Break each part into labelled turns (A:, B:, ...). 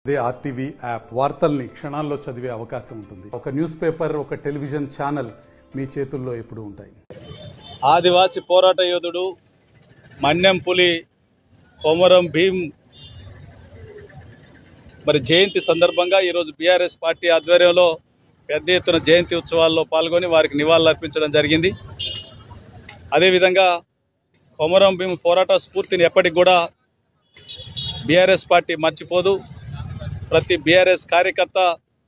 A: అదే RTV app వార్తల్ని క్షణాల్లో చదివే అవకాశం ఉంటుంది ఒక న్యూస్ పేపర్ ఒక టెలివిజన్ ఛానల్ మీ చేతుల్లో ఎప్పుడూ ఉంటాయి
B: ఆదివాసి పోరాట యోధుడు మన్యం పులి కొమరం భీం మరి జయంతి సందర్భంగా ఈరోజు బీఆర్ఎస్ పార్టీ ఆధ్వర్యంలో పెద్ద ఎత్తున జయంతి ఉత్సవాల్లో పాల్గొని వారికి నివాళులు అర్పించడం జరిగింది అదేవిధంగా కొమరం భీం పోరాట స్ఫూర్తిని ఎప్పటికి కూడా బీఆర్ఎస్ పార్టీ మర్చిపోదు ప్రతి బీఆర్ఎస్ కార్యకర్త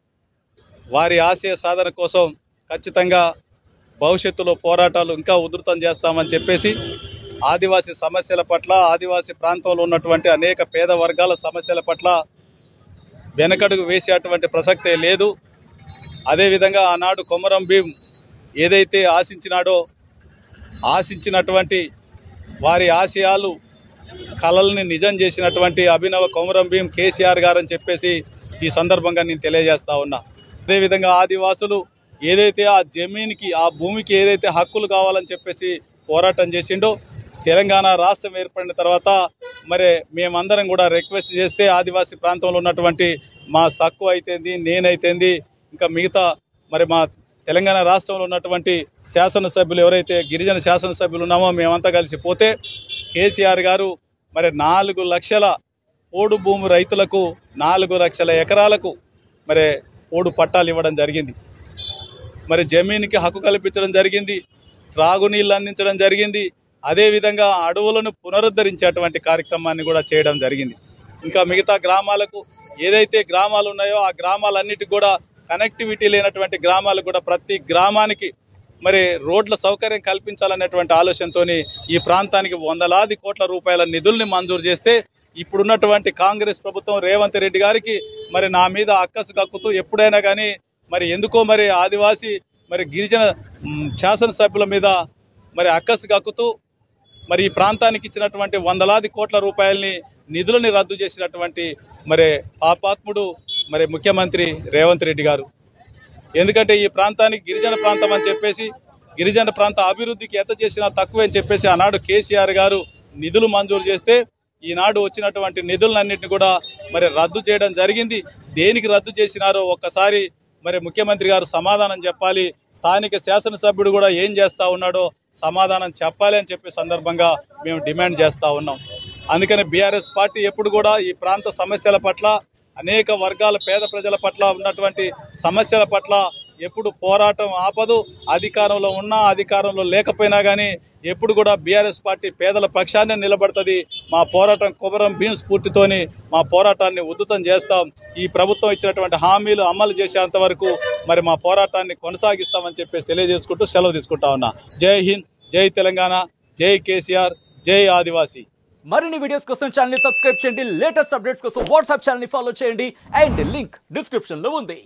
B: వారి ఆశయ సాధన కోసం ఖచ్చితంగా భవిష్యత్తులో పోరాటాలు ఇంకా ఉధృతం చేస్తామని చెప్పేసి ఆదివాసీ సమస్యల పట్ల ఆదివాసీ ప్రాంతంలో ఉన్నటువంటి అనేక పేద వర్గాల సమస్యల పట్ల వెనకడుగు వేసేటువంటి ప్రసక్తే లేదు అదేవిధంగా ఆనాడు కొమరం భీం ఏదైతే ఆశించినాడో ఆశించినటువంటి వారి ఆశయాలు కళల్ని నిజం చేసినటువంటి అభినవ కొమరం భీం కేసీఆర్ గారు అని చెప్పేసి ఈ సందర్భంగా నేను తెలియజేస్తా ఉన్నా అదేవిధంగా ఆదివాసులు ఏదైతే ఆ జమీన్కి ఆ భూమికి ఏదైతే హక్కులు కావాలని చెప్పేసి పోరాటం చేసిండో తెలంగాణ రాష్ట్రం ఏర్పడిన తర్వాత మరి మేమందరం కూడా రిక్వెస్ట్ చేస్తే ఆదివాసీ ప్రాంతంలో ఉన్నటువంటి మా సక్కు అయితేంది నేనైతేంది ఇంకా మిగతా మరి మా తెలంగాణ రాష్ట్రంలో ఉన్నటువంటి శాసనసభ్యులు ఎవరైతే గిరిజన శాసనసభ్యులు ఉన్నామో మేమంతా కలిసి పోతే కేసీఆర్ గారు మరి నాలుగు లక్షల పోడు భూమి రైతులకు నాలుగు లక్షల ఎకరాలకు మరి పోడు పట్టాలు ఇవ్వడం జరిగింది మరి జమీన్కి హక్కు కల్పించడం జరిగింది త్రాగునీళ్ళు అందించడం జరిగింది అదేవిధంగా అడవులను పునరుద్ధరించేటువంటి కార్యక్రమాన్ని కూడా చేయడం జరిగింది ఇంకా మిగతా గ్రామాలకు ఏదైతే గ్రామాలు ఉన్నాయో ఆ గ్రామాలన్నిటికి కూడా కనెక్టివిటీ లేనటువంటి గ్రామాలు కూడా ప్రతి గ్రామానికి మరి రోడ్ల సౌకర్యం కల్పించాలనేటువంటి ఆలోచనతో ఈ ప్రాంతానికి వందలాది కోట్ల రూపాయల నిధుల్ని మంజూరు చేస్తే ఇప్పుడున్నటువంటి కాంగ్రెస్ ప్రభుత్వం రేవంత్ రెడ్డి గారికి మరి నా మీద అక్కసు కక్కుతూ ఎప్పుడైనా కానీ మరి ఎందుకో మరి ఆదివాసీ మరి గిరిజన మ్, శాసనసభ్యుల మీద మరి అక్కసు కక్కుతూ మరి ఈ ప్రాంతానికి ఇచ్చినటువంటి వందలాది కోట్ల రూపాయలని నిధులని రద్దు చేసినటువంటి మరి పాపాత్ముడు మరి ముఖ్యమంత్రి రేవంత్ రెడ్డి గారు ఎందుకంటే ఈ ప్రాంతానికి గిరిజన ప్రాంతం అని చెప్పేసి గిరిజన ప్రాంత అభివృద్ధికి ఎంత చేసినా తక్కువే అని చెప్పేసి ఆనాడు కేసీఆర్ గారు నిధులు మంజూరు చేస్తే ఈనాడు వచ్చినటువంటి నిధులన్నింటినీ కూడా మరి రద్దు చేయడం జరిగింది దేనికి రద్దు చేసినారో ఒక్కసారి మరి ముఖ్యమంత్రి గారు సమాధానం చెప్పాలి స్థానిక శాసనసభ్యుడు కూడా ఏం చేస్తా ఉన్నాడో సమాధానం చెప్పాలి అని చెప్పే సందర్భంగా మేము డిమాండ్ చేస్తా ఉన్నాం అందుకని బీఆర్ఎస్ పార్టీ ఎప్పుడు కూడా ఈ ప్రాంత సమస్యల పట్ల అనేక వర్గాల పేద ప్రజల పట్ల ఉన్నటువంటి సమస్యల పట్ల ఎప్పుడు పోరాటం ఆపదు అధికారంలో ఉన్నా అధికారంలో లేకపోయినా కానీ ఎప్పుడు కూడా బీఆర్ఎస్ పార్టీ పేదల పక్షాన్ని నిలబడుతుంది మా పోరాటం కొమరం భీం స్ఫూర్తితోని మా పోరాటాన్ని ఉద్ధృతం చేస్తాం ఈ ప్రభుత్వం ఇచ్చినటువంటి హామీలు అమలు చేసేంత వరకు మరి మా పోరాటాన్ని కొనసాగిస్తామని చెప్పేసి తెలియజేసుకుంటూ సెలవు తీసుకుంటా ఉన్నా జై హింద్ జై తెలంగాణ జై కేసీఆర్ జై ఆదివాసీ
C: మరిన్ని వీడియోస్ కోసం ఛానల్ ని సబ్స్క్రైబ్ చేయండి లేటెస్ట్ అప్డేట్స్ కోసం వాట్సాప్ ఛానల్ ని ఫాలో చేయండి అండ్ లింక్ డిస్క్రిప్షన్ లో ఉంది